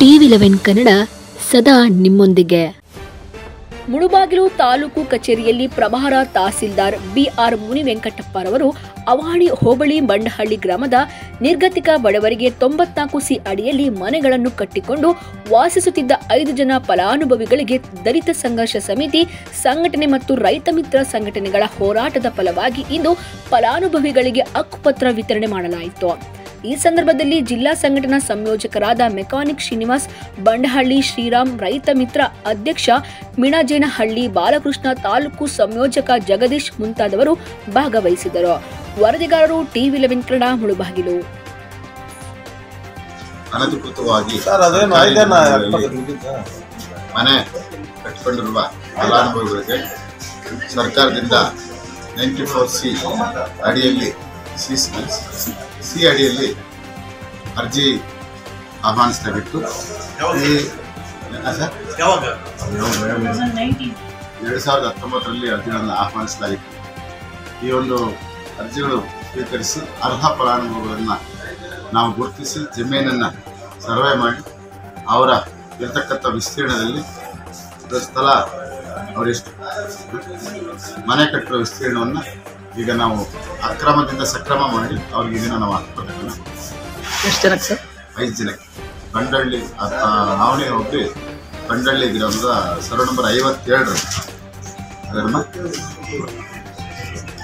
TV eleven Kannada ಸದಾ ನಿಮ್ಮೊಂದಿಗೆ ಮುಳುಬಾಗಿಲು ತಾಲೂಕು ಕಚೇರಿಯಲ್ಲಿ ಪ್ರಭಾರ ತಹಸೀಲ್ದಾರ್ ಬಿಆರ್ ಮುನಿವೆಂಕಟಪ್ಪರವರು ಅವಾಣಿ ಹೋಬಳಿ ಬಂಡಹಳ್ಳಿ ಗ್ರಾಮದ ನಿರ್ಗತಿಕ ಬಡವರಿಗೆ ತೊಂಬತ್ನಾಲ್ಕು ಸಿ ಅಡಿಯಲ್ಲಿ ಮನೆಗಳನ್ನು ಕಟ್ಟಿಕೊಂಡು ವಾಸಿಸುತ್ತಿದ್ದ ಐದು ಜನ ಫಲಾನುಭವಿಗಳಿಗೆ ದಲಿತ ಸಂಘರ್ಷ ಸಮಿತಿ ಸಂಘಟನೆ ಮತ್ತು ರೈತ ಮಿತ್ರ ಸಂಘಟನೆಗಳ ಹೋರಾಟದ ಫಲವಾಗಿ ಇಂದು ಫಲಾನುಭವಿಗಳಿಗೆ ಹಕ್ಕುಪತ್ರ ವಿತರಣೆ ಮಾಡಲಾಯಿತು ಈ ಸಂದರ್ಭದಲ್ಲಿ ಜಿಲ್ಲಾ ಸಂಘಟನಾ ಸಂಯೋಜಕರಾದ ಮೆಕಾನಿಕ್ ಶ್ರೀನಿವಾಸ್ ಬಂಡಹಳ್ಳಿ ಶ್ರೀರಾಮ್ ರೈತ ಮಿತ್ರ ಅಧ್ಯಕ್ಷ ಮಿಣಜೇನಹಳ್ಳಿ ಬಾಲಕೃಷ್ಣ ತಾಲೂಕು ಸಂಯೋಜಕ ಜಗದೀಶ್ ಮುಂತಾದವರು ಭಾಗವಹಿಸಿದರು ವರದಿಗಾರರು ಟಿವಿ ಲೆವೆನ್ ಕನ್ನಡ ಮುಳುಬಾಗಿಲು ಅನಧಿಕೃತವಾಗಿ ಸರ್ ಅದೇನು ಸರ್ಕಾರಿ ಐದೇನ ಜಮೀನುಗಳಲ್ಲಿ ಮನೆ ಕಟ್ಟಿಕೊಂಡಿರುವ ಫಲಾನುಭವಿಗಳಿಗೆ ಸರ್ಕಾರದಿಂದ ನೈಂಟಿ ಫೋರ್ ಸಿ ಅಡಿಯಲ್ಲಿ ಸಿ ಸಿ ಅಡಿಯಲ್ಲಿ ಅರ್ಜಿ ಆಹ್ವಾನಿಸಲಾಗಿತ್ತು ಈ ಆ, ಸರ್ ಎರಡು ಸಾವಿರದ ಹತ್ತೊಂಬತ್ತರಲ್ಲಿ ಅರ್ಜಿಗಳನ್ನು ಆಹ್ವಾನಿಸಲಾಗಿತ್ತು ಈ ಒಂದು ಅರ್ಜಿಗಳು ಸ್ವೀಕರಿಸಿ ಅರ್ಹ ಫಲಾನುಭವಿಗಳನ್ನು ನಾವು ಗುರುತಿಸಿ ಜಮೀನನ್ನು ಸರ್ವೆ ಮಾಡಿ ಅವರ ಇರ್ತಕ್ಕಂಥ ವಿಸ್ತೀರ್ಣದಲ್ಲಿ ಇದು ಸ್ಥಳ ಅವರೆಷ್ಟು ಮನೆ ಕಟ್ಟಿರೋ ವಿಸ್ತೀರ್ಣವನ್ನು ಈಗ ನಾವು ಅಕ್ರಮದಿಂದ ಸಕ್ರಮ ಮಾಡಿ ಅವ್ರಿಗೆ ಇದನ್ನು ನಾವು ಹಕ್ಕನ್ನು ಎಷ್ಟು ಜನಕ್ಕೆ ಸರ್ ಐದು ಜನಕ್ಕೆ ಬಂಡಳ್ಳಿ ನಾವಣಿ ಹೋಗಿ ಬಂಡಳ್ಳಿ ಗ್ರಾಮದ ಸರ್ವ ನಂಬರ್ ಐವತ್ತೇಳರಲ್ಲಿ ಅದನ್ನು